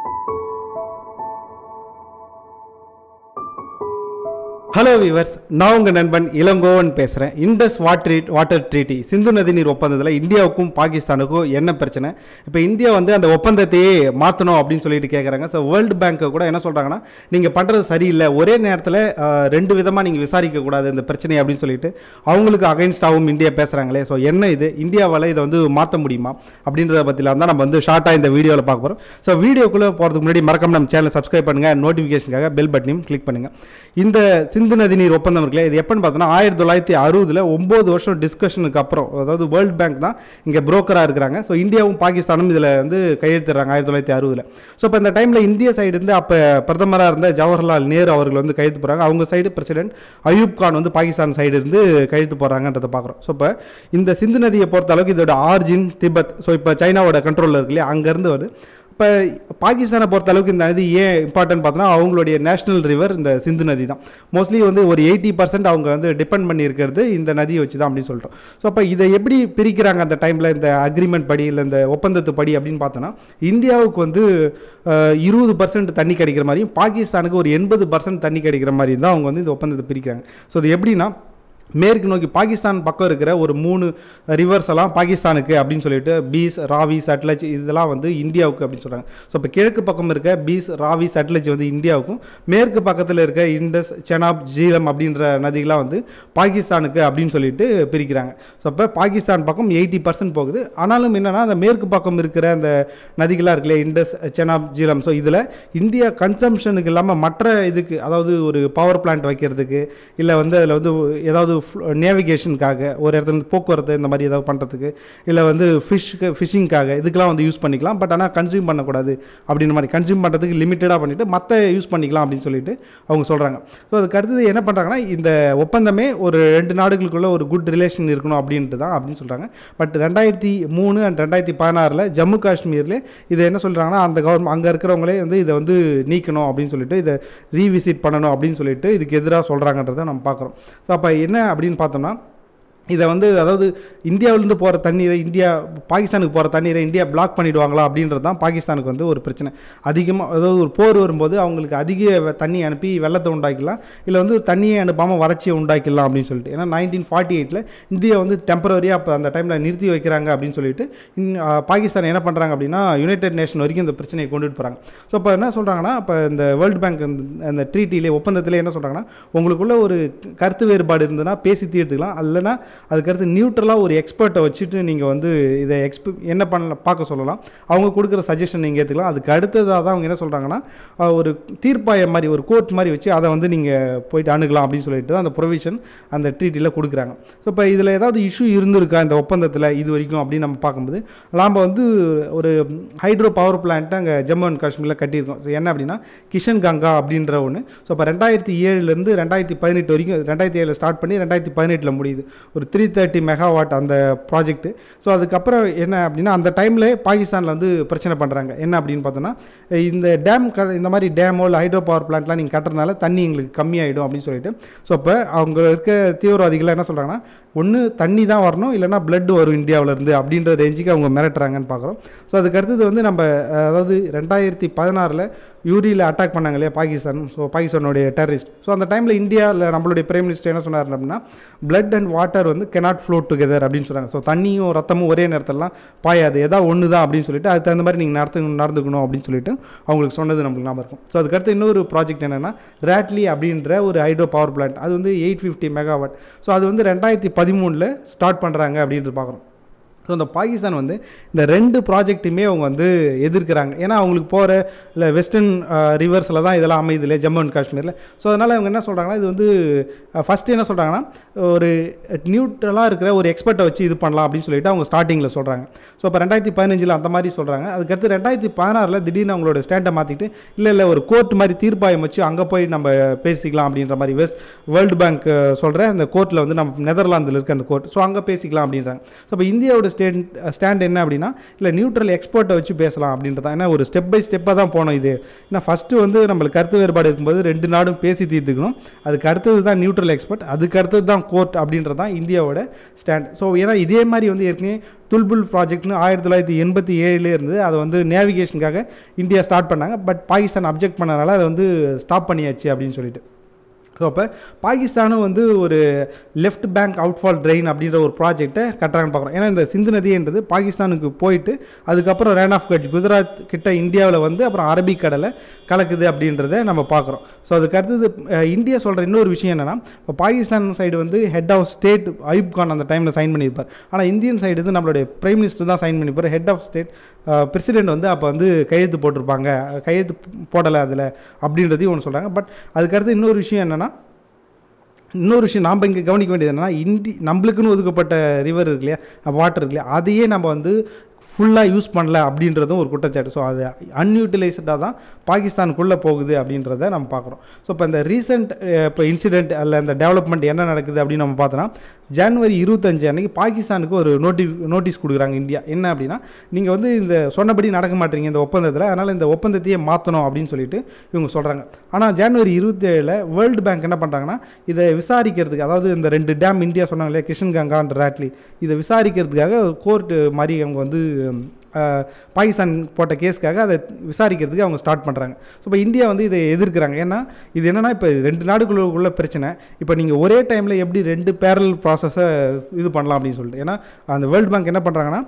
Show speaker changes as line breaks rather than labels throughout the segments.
Hello viewers நான் உங்கள் நண்பன் இளங்கோவன் பேசுகிறேன் Indus water water treaty Sindhu நதிநீர் ஒப்பந்தத்தில் இந்தியாவுக்கும் பாகிஸ்தானுக்கும் என்ன பிரச்சனை இப்போ இந்தியா வந்து அந்த ஒப்பந்தத்தையே மாற்றணும் அப்படின்னு சொல்லிட்டு கேட்குறாங்க ஸோ வேர்ல்டு பேங்க் கூட என்ன சொல்கிறாங்கன்னா நீங்கள் பண்ணுறது சரியில்லை ஒரே நேரத்தில் ரெண்டு விதமாக நீங்கள் விசாரிக்கக்கூடாது இந்த பிரச்சனை அப்படின்னு சொல்லிட்டு அவங்களுக்கு அகைன்ஸ்டாகவும் இந்தியா பேசுகிறாங்களே ஸோ என்ன இது இந்தியாவால் இதை வந்து மாற்ற முடியுமா அப்படின்றத பற்றிலாம் தான் நம்ம வந்து ஷார்ட்டாக இந்த வீடியோவில் பார்க்க போகிறோம் ஸோ வீடியோக்குள்ளே போகிறதுக்கு முன்னாடி மறக்காம நம்ம சேனலை சப்ஸ்கிரைப் பண்ணுங்கள் நோட்டிஃபிகேஷனுக்காக பெல் பட்டனையும் கிளிக் பண்ணுங்கள் இந்த சிந்து நதிநீர் ஒப்பந்தம் இருக்குல்ல இது எப்போன்னு பார்த்தோன்னா ஆயிரத்தி தொள்ளாயிரத்தி அறுபதில் ஒம்பது வருஷம் டிஸ்கஷனுக்கு அப்புறம் அதாவது வேர்ல்டு பேங்க் தான் இங்கே புரோக்கராக இருக்கிறாங்க ஸோ இந்தியாவும் பாகிஸ்தானும் இதில் வந்து கையெழுத்திடுறாங்க ஆயிரத்தி தொள்ளாயிரத்தி அறுபதில் ஸோ இப்போ இந்த டைமில் இந்திய சைடு இருந்து அப்போ பிரதமராக இருந்த ஜவஹர்லால் நேரு அவர்கள் வந்து கையெழுத்து போகிறாங்க அவங்க சைடு பிரசிடென்ட் அயூப் கான் வந்து பாகிஸ்தான் சைடு இருந்து கையெழுத்து போடுறாங்கன்றதை பார்க்குறோம் ஸோ இப்போ இந்த சிந்து நதியை பொறுத்த அளவுக்கு இதோட ஆர்ஜின் திபெத் ஸோ இப்போ சைனாவோட கண்ட்ரோலில் இருக்கு இல்லையா அங்கேருந்து வருது இப்போ பாகிஸ்தானை பொறுத்த அளவுக்கு இந்த நதி ஏன் இம்பார்ட்டன்ட் பார்த்தோன்னா அவங்களுடைய நேஷனல் ரிவர் இந்த சிந்து நதி தான் மோஸ்ட்லி வந்து ஒரு எயிட்டி பர்சன்ட் அவங்க வந்து டிபெண்ட் பண்ணி இருக்கிறது இந்த நதியை வச்சு தான் அப்படின்னு சொல்லிட்டோம் ஸோ அப்போ இதை எப்படி பிரிக்கிறாங்க அந்த டைமில் இந்த அக்ரிமெண்ட் படி இல்லை இந்த ஒப்பந்தத்து படி அப்படின்னு பார்த்தோன்னா இந்தியாவுக்கு வந்து இருபது பர்சன்ட் தண்ணி கிடைக்கிற மாதிரியும் பாகிஸ்தானுக்கு ஒரு எண்பது பர்சன்ட் தண்ணி கிடைக்கிற மாதிரி தான் அவங்க வந்து இந்த ஒப்பந்தத்தை பிரிக்கிறாங்க ஸோ இது எப்படின்னா மேற்கு நோக்கி பாகிஸ்தான் பக்கம் இருக்கிற ஒரு மூணு ரிவர்ஸ் எல்லாம் பாகிஸ்தானுக்கு அப்படின்னு சொல்லிட்டு பீஸ் ராவி சட்லஜ் இதெல்லாம் வந்து இந்தியாவுக்கு அப்படின்னு சொல்கிறாங்க ஸோ இப்போ கிழக்கு பக்கம் இருக்க பீஸ் ராவி சட்லஜ் வந்து இந்தியாவுக்கும் மேற்கு பக்கத்தில் இருக்க இண்டஸ் செனாப் ஜீலம் அப்படின்ற நதிகளாக வந்து பாகிஸ்தானுக்கு அப்படின்னு சொல்லிட்டு பிரிக்கிறாங்க ஸோ அப்போ பாகிஸ்தான் பக்கம் எயிட்டி பர்சன்ட் போகுது ஆனாலும் என்னென்னா அந்த மேற்கு பக்கம் இருக்கிற அந்த நதிகளாக இருக்குல்ல இண்டஸ் செனாப் ஜீலம் ஸோ இதில் இந்தியா கன்சம்ஷனுக்கு இல்லாமல் மற்ற இதுக்கு அதாவது ஒரு பவர் பிளான்ட் வைக்கிறதுக்கு இல்லை வந்து அதில் வந்து ஏதாவது நேவிகேஷனுக்காக ஒரு இடத்துல போக்குவரத்து இந்த மாதிரி ஏதாவது பண்ணுறதுக்கு இல்லை வந்து ஃபிஷ்க்கு ஃபிஷிங்காக இதுக்கெலாம் வந்து யூஸ் பண்ணிக்கலாம் பட் ஆனால் கன்சியூம் பண்ணக்கூடாது அப்படின்ற மாதிரி கன்சியூம் பண்ணுறதுக்கு லிமிட்டடாக பண்ணிவிட்டு மற்ற யூஸ் பண்ணிக்கலாம் அப்படின்னு சொல்லிட்டு அவங்க சொல்கிறாங்க ஸோ அதுக்கு அடுத்தது என்ன பண்ணுறாங்கன்னா இந்த ஒப்பந்தமே ஒரு ரெண்டு நாடுகளுக்குள்ள ஒரு குட் ரிலேஷன் இருக்கணும் அப்படின்ட்டு தான் அப்படின்னு சொல்கிறாங்க பட் ரெண்டாயிரத்தி மூணு அண்ட் ரெண்டாயிரத்தி பதினாறில் ஜம்மு காஷ்மீரில் இதை என்ன சொல்கிறாங்கன்னா அந்த கவர்மெண்ட் அங்கே இருக்கிறவங்களே வந்து இதை வந்து நீக்கணும் அப்படின்னு சொல்லிட்டு இதை ரீவிசிட் பண்ணணும் அப்படின்னு சொல்லிட்டு இதுக்கு எதிராக சொல்கிறாங்கன்றதை நம்ம பார்க்குறோம் ஸோ அப்போ என்ன அப்படின்னு பார்த்தோம்னா இதை வந்து அதாவது இந்தியாவிலேருந்து போகிற தண்ணீரை இந்தியா பாகிஸ்தானுக்கு போகிற தண்ணீரை இந்தியா பிளாக் பண்ணிடுவாங்களா அப்படின்றது தான் பாகிஸ்தானுக்கு வந்து ஒரு பிரச்சனை அதிகமாக அதாவது ஒரு போர் வரும்போது அவங்களுக்கு அதிக தண்ணி அனுப்பி வெள்ளத்தை உண்டாக்கிடலாம் இல்லை வந்து தண்ணியை அனுப்பாமல் வறட்சியை உண்டாக்கிடலாம் அப்படின்னு சொல்லிட்டு ஏன்னா நைன்டீன் ஃபார்ட்டி எயிட்டில் இந்தியா வந்து டெம்பரரியாக அப்போ அந்த டைமில் நிறுத்தி வைக்கிறாங்க அப்படின்னு சொல்லிட்டு பாகிஸ்தான் என்ன பண்ணுறாங்க அப்படின்னா யுனைடெட் நேஷன் வரைக்கும் இந்த பிரச்சனையை கொண்டுட்டு போகிறாங்க ஸோ இப்போ என்ன சொல்கிறாங்கன்னா இப்போ இந்த வேர்ல்டு பேங்க் அந்த ட்ரீட்டிலே ஒப்பந்தத்திலே என்ன சொல்கிறாங்கன்னா உங்களுக்குள்ள ஒரு கருத்து வேறுபாடு இருந்ததுன்னா பேசி தீர்த்துக்கலாம் இல்லைன்னா அதுக்கடுத்து நியூட்ரலாக ஒரு எக்ஸ்பர்ட்டை வச்சுட்டு நீங்கள் வந்து இதை எக்ஸ்ப என்ன பண்ண பார்க்க சொல்லலாம் அவங்க கொடுக்குற சஜஷன் நீங்கள் ஏற்றுக்கலாம் அதுக்கு அடுத்ததாக தான் அவங்க என்ன சொல்கிறாங்கன்னா ஒரு தீர்ப்பாயம் மாதிரி ஒரு கோர்ட் மாதிரி வச்சு அதை வந்து நீங்கள் போயிட்டு அணுகலாம் அப்படின்னு சொல்லிட்டு தான் அந்த ப்ரொவிஷன் அந்த ட்ரீட்டியில் கொடுக்குறாங்க ஸோ இப்போ இதில் ஏதாவது இஷ்யூ இருந்திருக்கா இந்த ஒப்பந்தத்தில் இது வரைக்கும் அப்படின்னு நம்ம பார்க்கும்போது நாம் வந்து ஒரு ஹைட்ரோ பவர் பிளான்ட்டு அங்கே ஜம்மு அண்ட் காஷ்மீரில் கட்டியிருக்கோம் ஸோ என்ன அப்படின்னா கிஷன் கங்கா அப்படின்ற ஒன்று ஸோ இப்போ ரெண்டாயிரத்தி ஏழுலேருந்து ரெண்டாயிரத்தி பதினெட்டு வரைக்கும் ரெண்டாயிரத்தி ஏழில் ஸ்டார்ட் பண்ணி ரெண்டாயிரத்தி பதினெட்டில் முடியுது ஒரு த்ரீ தேர்ட்டி மெகாவாட் அந்த ப்ராஜெக்ட்டு ஸோ அதுக்கப்புறம் என்ன அப்படின்னா அந்த டைமில் பாகிஸ்தானில் வந்து பிரச்சனை பண்ணுறாங்க என்ன அப்படின்னு பார்த்தோன்னா இந்த டேம் க இந்த மாதிரி டேமோ இல்லை ஹைட்ரோ பவர் பிளான்ட்லாம் நீங்கள் கட்டுறதுனால தண்ணி எங்களுக்கு கம்மியாயிடும் அப்படின்னு சொல்லிட்டு ஸோ இப்போ அவங்க இருக்க தீவிரவாதிகள் என்ன சொல்கிறாங்கன்னா ஒன்று தண்ணி தான் வரணும் இல்லைனா பிளட் வரும் இந்தியாவிலேருந்து அப்படின்ற ரேஞ்சுக்கு அவங்க மிரட்டுறாங்கன்னு பார்க்குறோம் ஸோ அதுக்கு அடுத்தது வந்து நம்ம அதாவது ரெண்டாயிரத்தி பதினாறில் யூரியில் அட்டாக் பண்ணாங்க இல்லையா பாகிஸ்தான் ஸோ பாகிஸ்தானுடைய டெரரிஸ்ட் ஸோ அந்த டைமில் இந்தியாவில் நம்மளுடைய பிரைம் மினிஸ்டர் என்ன சொன்னார் அப்படின்னா பிளட் அண்ட் வாட்டர் வந்து கெனாட் ஃப்ளோட் டுகெதர் அப்படின்னு சொல்கிறாங்க ஸோ தண்ணியும் ரத்தமும் ஒரே நேரத்திலலாம் பாயாது ஏதாவது ஒன்று தான் அப்படின்னு சொல்லிட்டு அதுக்கு தகுந்த மாதிரி நீங்கள் நடத்து நடந்துக்கணும் அப்படின்னு சொல்லிட்டு அவங்களுக்கு சொன்னது நம்மளுக்கு ஞாபகம் இருக்கும் ஸோ அதுக்கடுத்து இன்னொரு ப்ராஜெக்ட் என்னென்னா ரேட்லி அப்படின்ற ஒரு ஹைட்ரோ பவர் பிளான்ட் அது வந்து எயிட் ஃபிஃப்டி மெகாவாட் ஸோ அது வந்து ரெண்டாயிரத்தி பதிமூணில் ஸ்டார்ட் பண்ணுறாங்க அப்படின்ட்டு பார்க்குறோம் ஸோ அந்த பாகிஸ்தான் வந்து இந்த ரெண்டு ப்ராஜெக்ட்டுமே அவங்க வந்து எதிர்க்கிறாங்க ஏன்னா அவங்களுக்கு போகிற இல்லை வெஸ்டர்ன் ரிவர்ஸில் தான் இதெல்லாம் அமையுது இல்லையா ஜம்மு அண்ட் காஷ்மீரில் ஸோ அதனால் அவங்க என்ன சொல்கிறாங்கன்னா இது வந்து ஃபஸ்ட்டு என்ன சொல்கிறாங்கன்னா ஒரு நியூட்ரலாக இருக்கிற ஒரு எக்ஸ்பர்ட்டை வச்சு இது பண்ணலாம் அப்படின்னு சொல்லிட்டு அவங்க ஸ்டார்டிங்கில் சொல்கிறாங்க ஸோ இப்போ ரெண்டாயிரத்தி பதினஞ்சில் அந்த மாதிரி சொல்கிறாங்க அதுக்கடுத்து ரெண்டாயிரத்தி பதினாறில் திடீர்னு அவங்களோட ஸ்டாண்டை மாற்றிட்டு இல்லை இல்லை ஒரு கோர்ட் மாதிரி தீர்ப்பாயம் வச்சு அங்கே போய் நம்ம பேசிக்கலாம் அப்படின்ற மாதிரி வெஸ்ட் வேர்ல்டு பேங்க் சொல்கிற அந்த கோர்ட்டில் வந்து நம்ம நெதர்லாந்தில் இருக்க அந்த கோர்ட் ஸோ அங்கே பேசிக்கலாம் அப்படின்றாங்க ஸோ இப்போ இந்தியாவோட ஸ்டேட் ஸ்டாண்ட் என்ன அப்படின்னா இல்லை நியூட்ரல் எக்ஸ்பர்ட்டை வச்சு பேசலாம் அப்படின்றதான் ஏன்னா ஒரு ஸ்டெப் பை ஸ்டெப்பாக தான் போனோம் இது ஏன்னா ஃபஸ்ட்டு வந்து நம்மளுக்கு கருத்து வேறுபாடு இருக்கும்போது ரெண்டு நாடும் பேசி தீர்த்துக்கணும் அதுக்கு அடுத்தது தான் நியூட்ரல் எக்ஸ்பர்ட் அதுக்கு அடுத்தது தான் கோர்ட் அப்படின்றது தான் இந்தியாவோட ஸ்டாண்ட் ஸோ ஏன்னா இதே மாதிரி வந்து ஏற்கனவே துல்புல் ப்ராஜெக்ட்னு ஆயிரத்தி தொள்ளாயிரத்தி எண்பத்தி ஏழுலே இருந்து அதை வந்து நேவிகேஷனுக்காக இந்தியா ஸ்டார்ட் பண்ணாங்க பட் பாகிஸ்தான் அப்ஜெக்ட் பண்ணனால அதை வந்து ஸ்டாப் பண்ணியாச்சு அப்படின்னு சொல்லிட்டு ஸோ அப்போ பாகிஸ்தானும் வந்து ஒரு லெஃப்ட் பேங்க் அவுட்ஃபால் ட்ரெயின் அப்படின்ற ஒரு ப்ராஜெக்ட்டை கட்டுறாங்கன்னு பார்க்குறோம் ஏன்னா இந்த சிந்து நதின்றது பாகிஸ்தானுக்கு போயிட்டு அதுக்கப்புறம் ரேன் ஆஃப் கட்ச் குஜராத் கிட்ட இந்தியாவில் வந்து அப்புறம் அரபிக்கடலை கலக்குது அப்படின்றத நம்ம பார்க்குறோம் ஸோ அதுக்கு அடுத்தது அஹ், இந்தியா சொல்கிற இன்னொரு விஷயம் என்னென்னா இப்போ பாகிஸ்தான் சைடு வந்து head of state Ayub Khan அந்த டைமில் சைன் பண்ணியிருப்பார் ஆனால் இந்தியன் சைடு வந்து நம்மளுடைய பிரைம் மினிஸ்டர் தான் சைன் பண்ணியிருப்பார் ஹெட் ஆஃப் ஸ்டேட் பிரசிடென்ட் வந்து அப்போ வந்து கையெழுத்து போட்டிருப்பாங்க கையெழுத்து போடலை அதில் அப்படின்றதையும் ஒன்று சொல்கிறாங்க பட் அதுக்கடுத்து இன்னொரு விஷயம் என்னென்னா இன்னொரு விஷயம் நாம் இங்கே கவனிக்க வேண்டியது என்னென்னா இந்தி நம்மளுக்குன்னு ஒதுக்கப்பட்ட ரிவர் இருக்கு இல்லையா வாட்டர் இருக்கு இல்லையா அதையே நம்ம வந்து ஃபுல்லாக யூஸ் பண்ணல அப்படின்றதும் ஒரு குற்றச்சாட்டு ஸோ அது அன்யூட்டிலைஸ்டாக தான் பாகிஸ்தானுக்குள்ளே போகுது அப்படின்றத நம்ம பார்க்குறோம் ஸோ இப்போ இந்த ரீசெண்ட் இப்போ இன்சிடென்ட் அல்ல இந்த டெவலப்மெண்ட் என்ன நடக்குது அப்படின்னு நம்ம பார்த்தோன்னா ஜனவரி இருபத்தஞ்சு அன்னைக்கு பாகிஸ்தானுக்கு ஒரு நோட்டி நோட்டீஸ் கொடுக்குறாங்க இந்தியா என்ன அப்படின்னா நீங்கள் வந்து இந்த சொன்னபடி நடக்க மாட்டீங்க இந்த ஒப்பந்தத்தில் அதனால் இந்த ஒப்பந்தத்தையே மாற்றணும் அப்படின்னு சொல்லிட்டு இவங்க சொல்கிறாங்க ஆனால் ஜனவரி இருபத்தேழில் வேர்ல்டு பேங்க் என்ன பண்ணுறாங்கன்னா இதை விசாரிக்கிறதுக்கு அதாவது இந்த ரெண்டு டேம் இந்தியா சொன்னாங்க இல்லையா கிஷன் கங்கான்ற ராட்லி இதை விசாரிக்கிறதுக்காக கோர்ட்டு மாதிரி அவங்க வந்து அஹ், பாகிஸ்தான் போட்ட கேஸ்க்காக அதை விசாரிக்கிறதுக்கு அவங்க ஸ்டார்ட் பண்ணுறாங்க ஸோ இப்போ இந்தியா வந்து இதை எதிர்க்கிறாங்க ஏன்னா இது என்னென்னா இப்போ ரெண்டு நாடுகளுக்குள்ள பிரச்சனை இப்போ நீங்கள் ஒரே டைமில் எப்படி ரெண்டு பேரல் ப்ராசஸை இது பண்ணலாம் அப்படின்னு சொல்லிட்டு ஏன்னா அந்த வேர்ல்டு பேங்க் என்ன பண்ணுறாங்கன்னா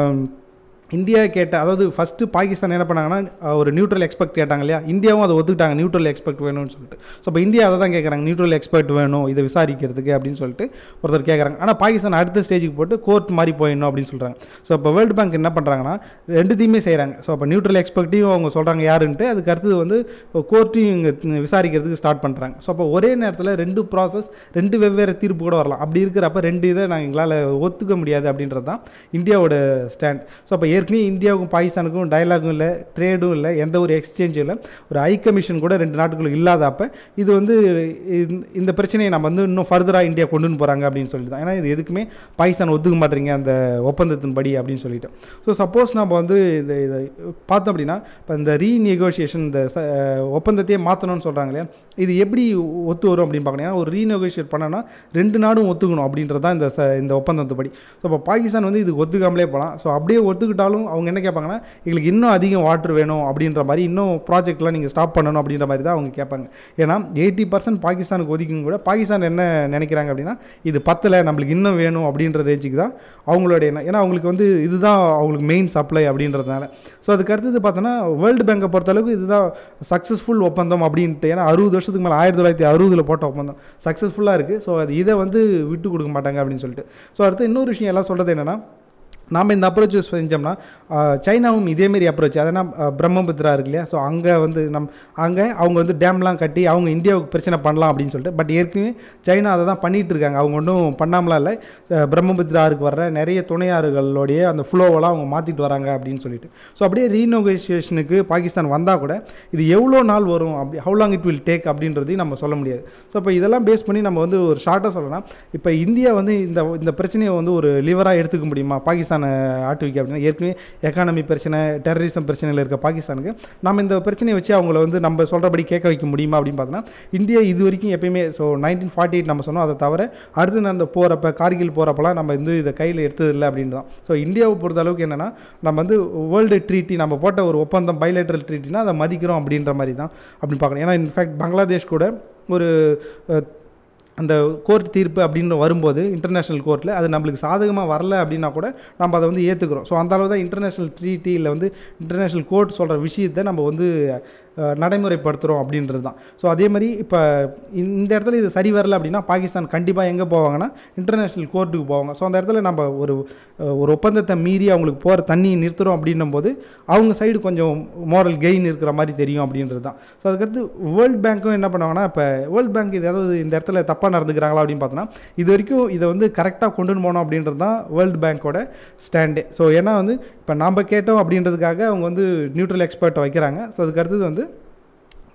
இந்தியா கேட்ட அதாவது ஃபஸ்ட்டு பாகிஸ்தான் என்ன பண்ணாங்கன்னா அஹ், ஒரு நியூட்ரல் எக்ஸ்பெக்ட் கேட்டாங்க இல்லையா இந்தியாவும் அதை ஒத்துக்கிட்டாங்க நியூட்ரல் எக்ஸ்பெக்ட் வேணும்னு சொல்லிட்டு ஸோ இப்போ இந்தியா அதை தான் கேட்குறாங்க நியூட்ரல் எக்ஸ்பெக்ட் வேணும் இதை விசாரிக்கிறதுக்கு அப்படின்னு சொல்லிட்டு ஒருத்தர் கேட்குறாங்க ஆனால் பாகிஸ்தான் அடுத்த ஸ்டேஜுக்கு போட்டு கோர்ட் மாதிரி போயிடணும் அப்படின்னு சொல்கிறாங்க ஸோ இப்போ வேர்ல்டு பேங்க் என்ன பண்ணுறாங்கன்னா ரெண்டுத்தையுமே செய்கிறாங்க ஸோ அப்போ நியூட்ரல் எக்ஸ்பெக்ட்டையும் அவங்க சொல்கிறாங்க யாருன்ட்டு அதுக்கு அடுத்தது வந்து கோர்ட்டையும் இங்கே விசாரிக்கிறதுக்கு ஸ்டார்ட் பண்ணுறாங்க ஸோ அப்போ ஒரே நேரத்தில் ரெண்டு ப்ராசஸ் ரெண்டு வெவ்வேறு தீர்ப்பு கூட வரலாம் அப்படி இருக்கிறப்ப ரெண்டு இதை நாங்கள் எங்களால் ஒத்துக்க முடியாது அப்படின்றது தான் இந்தியாவோட ஸ்டாண்ட் ஸோ அப்போ ஏற்கனவே இந்தியாவுக்கும் பாகிஸ்தானுக்கும் டயலாகும் இல்லை ட்ரேடும் இல்லை எந்த ஒரு எக்ஸ்சேஞ்சும் இல்லை ஒரு ஐ கமிஷன் கூட ரெண்டு நாட்டுக்குள்ள இல்லாதப்ப இது வந்து இந்த- இந்த பிரச்சனையை நம்ம வந்து இன்னும் ஃபர்தராக இந்தியா கொண்டுன்னு போகிறாங்க அப்படின்னு சொல்லிட்டு தான் ஏன்னா இது எதுக்குமே பாகிஸ்தான் ஒத்துக்க மாட்டேறீங்க அந்த ஒப்பந்தத்தின்படி அப்படின்னு சொல்லிட்டு ஸோ சப்போஸ் நம்ம வந்து இந்த இதை பார்த்தோம் அப்படின்னா இப்போ இந்த ரீநெகோஷியேஷன் இந்த ச- ஒப்பந்தத்தையே மாற்றணும்னு சொல்கிறாங்க இல்லையா இது எப்படி ஒத்து வரும் அப்படின்னு பார்க்கணும் ஏன்னா ஒரு ரீநெகோஷியேட் பண்ணனா ரெண்டு நாடும் ஒத்துக்கணும் அப்படின்றது தான் இந்த ச- இந்த ஒப்பந்தத்துப்படி ஸோ இப்போ பாகிஸ்தான் வந்து இதுக்கு ஒத்துக்காமலே போகலாம் ஸோ அப்படியே ஒத்துக்கிட்டாலும் அவங்க என்ன கேட்பாங்கன்னா எங்களுக்கு இன்னும் அதிகம் வாட்டர் வேணும் அப்படின்ற மாதிரி இன்னும் ப்ராஜெக்ட்லாம் நீங்கள் ஸ்டாப் பண்ணணும் அப்படின்ற மாதிரி தான் அவங்க கேட்பாங்க ஏன்னா எயிட்டி பர்சன்ட் பாகிஸ்தானுக்கு ஒதுக்கும் கூட பாகிஸ்தான் என்ன நினைக்கிறாங்க அப்படின்னா இது பத்தலை நம்மளுக்கு இன்னும் வேணும் அப்படின்ற ரேஞ்சுக்கு தான் அவங்களுடைய எண்ணம். ஏன்னா அவங்களுக்கு வந்து இதுதான் அவங்களுக்கு மெயின் சப்ளை அப்படின்றதுனால ஸோ அதுக்கு அடுத்தது பார்த்தோன்னா வேர்ல்டு பேங்கை பொறுத்தளவுக்கு இதுதான் சக்ஸஸ்ஃபுல் ஒப்பந்தம் அப்படின்ட்டு ஏன்னா அறுபது வருஷத்துக்கு மேலே ஆயிரத்தி தொள்ளாயிரத்தி அறுபதில் போட்ட ஒப்பந்தம் சக்ஸஸ்ஃபுல்லாக இருக்குது ஸோ அது இதை வந்து விட்டு கொடுக்க மாட்டாங்க அப்படின்னு சொல்லிட்டு ஸோ அடுத்து இன்னொரு விஷயம் எல்லாம் சொல்கிறது என்னென்னா நாம் இந்த அப்ரோச் செஞ்சோம்னா ஆஹ், சைனாவும் இதேமாரி அப்ரோச் அதனால் பிரம்மபுத்திரா இருக்கு இல்லையா ஸோ அங்கே வந்து நம் அங்கே அவங்க வந்து டேம்லாம் கட்டி அவங்க இந்தியாவுக்கு பிரச்சனை பண்ணலாம் அப்படின்னு சொல்லிட்டு பட் ஏற்கனவே சைனா அதை தான் பண்ணிகிட்டு இருக்காங்க அவங்க ஒன்றும் பண்ணாமலாம் இல்லை அஹ், பிரம்மபுத்திரா ஆறுக்கு வர்ற நிறைய துணையாறுகளுடைய அந்த ஃப்ளோவெல்லாம் அவங்க மாற்றிட்டு வராங்க அப்படின்னு சொல்லிட்டு ஸோ அப்படியே ரீநோகேஷனுக்கு பாகிஸ்தான் வந்தால் கூட இது எவ்வளோ நாள் வரும் அப்படி how long it will take அப்படின்றதையும் நம்ம சொல்ல முடியாது ஸோ இப்போ இதெல்லாம் பேஸ் பண்ணி நம்ம வந்து ஒரு ஷார்ட்டாக சொல்லலாம் இப்போ இந்தியா வந்து இந்த இந்த பிரச்சனையை வந்து ஒரு லிவராக எடுத்துக்க முடியுமா பாகிஸ்தானை ஆட்டு வைக்க அப்படின்னா ஏற்கனவே எக்கானமி பிரச்சனை டெரரிசம் பிரச்சனையில் இருக்க பாகிஸ்தானுக்கு நம்ம இந்த பிரச்சனையை வச்சு அவங்கள வந்து நம்ம சொல்கிறபடி கேட்க வைக்க முடியுமா அப்படின்னு பார்த்தோன்னா இந்தியா இது வரைக்கும் எப்பயுமே ஸோ நைன்டீன் ஃபார்ட்டி எயிட் நம்ம சொன்னோம் அதை தவிர அடுத்து நான் போகிறப்ப கார்கில் போகிறப்பலாம் நம்ம வந்து இதை கையில் எடுத்ததில்லை அப்படின்னு தான் ஸோ இந்தியாவை பொறுத்த அளவுக்கு என்னென்னா நம்ம வந்து வேர்ல்டு ட்ரீட்டி நம்ம போட்ட ஒரு ஒப்பந்தம் பைலேட்ரல் ட்ரீட்டினா அதை மதிக்கிறோம் அப்படின்ற மாதிரி தான் அப்படின்னு பார்க்கணும் ஏன்னா இன்ஃபேக்ட் பங்களாதேஷ் கூட ஒரு அஹ், அந்த கோர்ட் தீர்ப்பு அப்படின்னு வரும்போது இன்டர்நேஷ்னல் கோர்ட்டில் அது நம்மளுக்கு சாதகமாக வரல அப்படின்னா கூட நம்ம அதை வந்து ஏற்றுக்கிறோம் ஸோ அந்த அளவு தான் இன்டர்நேஷ்னல் ட்ரீட்டியில் வந்து இன்டர்நேஷ்னல் கோர்ட் சொல்கிற விஷயத்தை நம்ம வந்து அஹ், நடைமுறைப்படுத்துகிறோம் அப்படின்றது தான் ஸோ அதே மாதிரி இப்போ இந்த இடத்துல இது சரி வரல அப்படின்னா பாகிஸ்தான் கண்டிப்பாக எங்கே போவாங்கன்னா இன்டர்நேஷ்னல் கோர்ட்டுக்கு போவாங்க ஸோ அந்த இடத்துல நம்ம ஒரு அஹ், ஒரு ஒப்பந்தத்தை மீறி அவங்களுக்கு போகிற தண்ணியை நிறுத்துகிறோம் அப்படின்னும் போது அவங்க சைடு கொஞ்சம் மோரல் கெயின் இருக்கிற மாதிரி தெரியும் அப்படின்றது தான் ஸோ அதுக்கடுத்து வேர்ல்ட் பேங்க்கும் என்ன பண்ணுவாங்கன்னா இப்போ வேர்ல்ட் பேங்க் ஏதாவது இந்த இடத்துல தப்பாக நடந்துக்கிறாங்களா அப்படின்னு பார்த்தோன்னா இது வரைக்கும் இதை வந்து கரெக்டாக கொண்டு போனோம் அப்படின்றது தான் வேர்ல்டு பேங்க்கோட ஸ்டாண்டே ஸோ ஏன்னா வந்து இப்போ நாம் கேட்டோம் அப்படின்றதுக்காக அவங்க வந்து நியூட்ரல் எக்ஸ்பர்ட்டை வைக்கிறாங்க ஸோ அதுக்கு அடுத்தது வந்து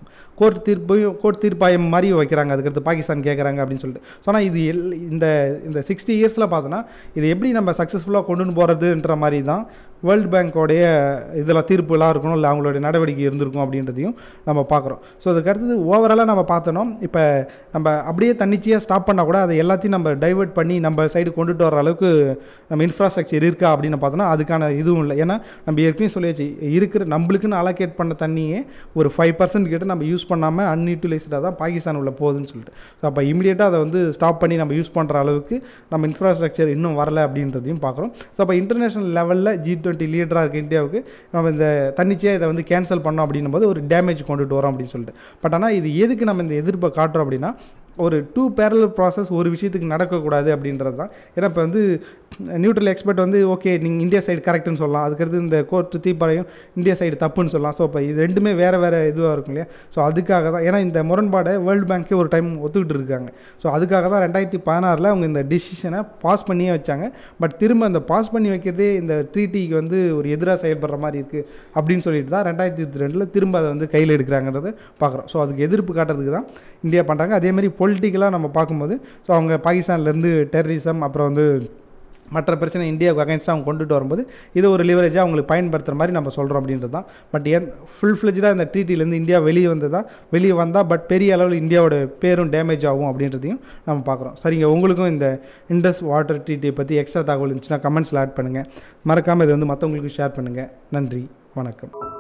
கோர்ட் தீர்ப்பையும் கோர்ட் தீர்ப்பாயம் மாதிரி வைக்கிறாங்க அதுக்கடுத்து பாகிஸ்தான் கேட்குறாங்க அப்படின்னு சொல்லிட்டு ஸோ ஆனால் இது எல் இந்த இந்த சிக்ஸ்டி இயர்ஸில் பார்த்தோன்னா இது எப்படி நம்ம சக்ஸஸ்ஃபுல்லாக கொண்டு போகிறதுன்ற மாதிரி தான் வேர்ல்டு பேங்க்கோடைய இதில் தீர்ப்புலாம் இருக்கணும் இல்லை அவங்களுடைய நடவடிக்கை இருந்திருக்கும் அப்படின்றதையும் நம்ம பார்க்குறோம் ஸோ அதுக்கு அடுத்தது ஓவராலாக நம்ம பார்த்தோன்னா இப்போ நம்ம அப்படியே தன்னிச்சையாக ஸ்டாப் பண்ணால் கூட அதை எல்லாத்தையும் நம்ம டைவர்ட் பண்ணி நம்ம சைடு கொண்டுட்டு வர அளவுக்கு நம்ம இன்ஃப்ராஸ்ட்ரக்சர் இருக்கா அப்படின்னு பார்த்தோன்னா அதுக்கான இதுவும் இல்லை ஏன்னா நம்ம ஏற்கனவே சொல்லியாச்சு இருக்கிற நம்மளுக்குன்னு அலோகேட் பண்ண தண்ணியே ஒரு ஃபைவ் பர்சன்ட் கிட்ட நம்ம யூஸ் பண்ணாமல் அன்யூட்டிலைஸ்டாக தான் பாகிஸ்தான் உள்ள போகுதுன்னு சொல்லிட்டு ஸோ அப்போ இமீடியட்டாக அதை வந்து ஸ்டாப் பண்ணி நம்ம யூஸ் பண்ணுற அளவுக்கு நம்ம இன்ஃப்ராஸ்ட்ரக்சர் இன்னும் வரல அப்படின்றதையும் பார்க்குறோம் ஸோ அப்போ இன்டர்நேஷனல் லெவலில் ஜி டுவெண்ட்டி லீடராக இருக்க இந்தியாவுக்கு நம்ம இந்த தன்னிச்சையாக இதை வந்து கேன்சல் பண்ணோம் அப்படின்னும் போது ஒரு டேமேஜ் கொண்டுட்டு வரோம் அப்படின்னு சொல்லிட்டு பட் ஆனால் இது எதுக்கு நம்ம இந்த எதிர்ப்பை காட்டுறோம் அப்படின்னா ஒரு டூ பேரல் ப்ராசஸ் ஒரு விஷயத்துக்கு நடக்கக்கூடாது அப்படின்றது தான் ஏன்னா இப்போ வந்து நியூட்ரல் எக்ஸ்பர்ட் வந்து ஓகே நீங்கள் இந்தியா சைடு கரெக்டுன்னு சொல்லலாம் அதுக்கடுத்து இந்த கோர்ட்டு தீர்ப்பறையும் இந்தியா சைடு தப்புன்னு சொல்லலாம் ஸோ இப்போ இது ரெண்டுமே வேறு வேறு இதுவாக இருக்கும் இல்லையா ஸோ அதுக்காக தான் ஏன்னா இந்த முரண்பாடை வேர்ல்டு பேங்க்கே ஒரு டைம் ஒத்துக்கிட்டு இருக்காங்க ஸோ அதுக்காக தான் ரெண்டாயிரத்தி பதினாறில் அவங்க இந்த டிசிஷனை பாஸ் பண்ணியே வச்சாங்க பட் திரும்ப அந்த பாஸ் பண்ணி வைக்கிறதே இந்த ட்ரீட்டிக்கு வந்து ஒரு எதிராக செயல்படுற மாதிரி இருக்குது அப்படின்னு சொல்லிட்டு தான் ரெண்டாயிரத்தி இருபத்தி ரெண்டில் திரும்ப அதை வந்து கையில் எடுக்கிறாங்கிறத பார்க்குறோம் ஸோ அதுக்கு எதிர்ப்பு காட்டுறதுக்கு தான் இந்தியா பண்ணுறாங்க அதேமாதிரி பொலிட்டிக்கலாக நம்ம பார்க்கும்போது ஸோ அவங்க பாகிஸ்தான்லேருந்து டெரரிசம் அப்புறம் வந்து மற்ற பிரச்சனை இந்தியாவுக்கு அகைன்ஸ்டாக அவங்க கொண்டுட்டு வரும்போது இது ஒரு லிவரேஜாக அவங்களுக்கு பயன்படுத்துகிற மாதிரி நம்ம சொல்கிறோம் அப்படின்றது தான் பட் ஏன் ஃபுல் ஃப்ளெஜாக இந்த ட்ரீட்டிலேருந்து இந்தியா வெளியே வந்து தான் வெளியே வந்தால் பட் பெரிய அளவில் இந்தியாவோட பேரும் டேமேஜ் ஆகும் அப்படின்றதையும் நம்ம பார்க்குறோம் சரிங்க உங்களுக்கும் இந்த இண்டஸ் வாட்டர் ட்ரீட்டியை பற்றி எக்ஸ்ட்ரா தகவல் இருந்துச்சுன்னா கமெண்ட்ஸில் ஆட் பண்ணுங்கள் மறக்காமல் இதை வந்து மற்றவங்களுக்கு ஷேர் பண்ணுங்கள் நன்றி வணக்கம்